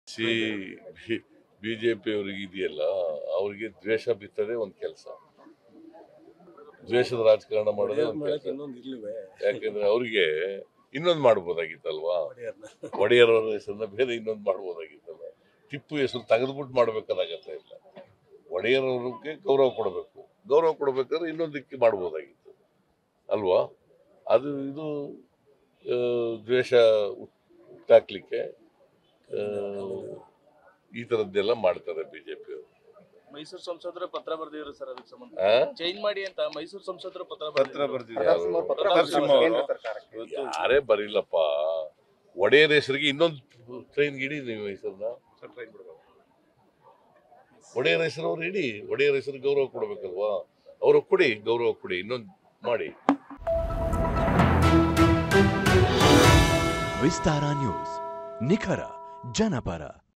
C BJP ಅವ್ರಿಗೆ ಇದೆಯಲ್ಲ ಅವ್ರಿಗೆ ದ್ವೇಷ ಬಿತ್ತದೇ ಒಂದು ಕೆಲಸ ದ್ವೇಷದ ರಾಜಕಾರಣ ಮಾಡೋದೇ ಒಂದು ಮಾಡಕ್ಕೆ ಕೆಲಸ ಇನ್ನೊಂದು ಇರ್ಲಿವೆ ಯಾಕೆಂದ್ರೆ ಅವ್ರಿಗೆ ಇನ್ನೊಂದು ಮಾಡ್ಬೋದಾಗಿತ್ತಲ್ವಾ ಒಡೆಯರ್ನ ಒಡೆಯರವರ ಹೆಸರನ್ನ ಬೇರೆ ಇನ್ನೊಂದು ಮಾಡ್ಬೋದಾಗಿತ್ತಲ್ಲ ಟಿಪ್ಪು ಹೆಸರು ತೆಗೆದ್ಬಿಟ್ಟು ಮಾಡ್ಬೇಕಾದಾಗತ್ತೆ ಇಲ್ಲ ಒಡೆಯರವ್ರಿಗೆ ಗೌರವ ಕೊಡಬೇಕು ಗೌರವ ಕೊಡಬೇಕಾದ್ರೆ ಇನ್ನೊಂದಕ್ಕೆ ಮಾಡ್ಬೋದಾಗಿತ್ತು ಅಲ್ವಾ ಅದು ಇದು ಆ, ದ್ವೇಷ ಹುಟ್ಟಾಕ್ಲಿಕ್ಕೆ ಆ, ಈ ಥರದ್ದೆಲ್ಲ ಮಾಡ್ತಾರೆ ಬಿಜೆಪಿ ಅವರು ಮೈಸೂರು ಸಂಸದರು ಪತ್ರ ಬರೆದಿದ್ರು ಸರ್ ಅದಕ್ಕೆ ಸಂಬಂಧ ಆ? ಚೇಂಜ್ ಮಾಡಿ ಅಂತ ಮೈಸೂರು ಸಂಸದರು ಪತ್ರ ಪತ್ರ ಬರೆದಿದ್ರು ಬರ್ದಿದ್ದಾರೆ ಪ್ರತಾಪ್ ಸಿಂಹ ಅವರು. ಯಾರೇ ಬರಿಲ್ಲಪ್ಪ ಒಡೆಯರ ಹೆಸರಿಗೆ ಇನ್ನೊಂದು ಟ್ರೈನ್ ಇಡಿ ನೀವು ಹೆಸರನ್ನ ಒಡೆಯರ ಹೆಸರು ಅವ್ರು ಇಡಿ ಒಡೆಯರ ಹೆಸರು ಗೌರವ ಕೊಡ್ಬೇಕಲ್ವಾ ಅವ್ರು ಕೊಡಿ ಗೌರವ ಕೊಡಿ ಇನ್ನೊಂದು ಮಾಡಿ ವಿಸ್ತಾರ ನ್ಯೂಸ್ ನಿಖರ ಜನಪರ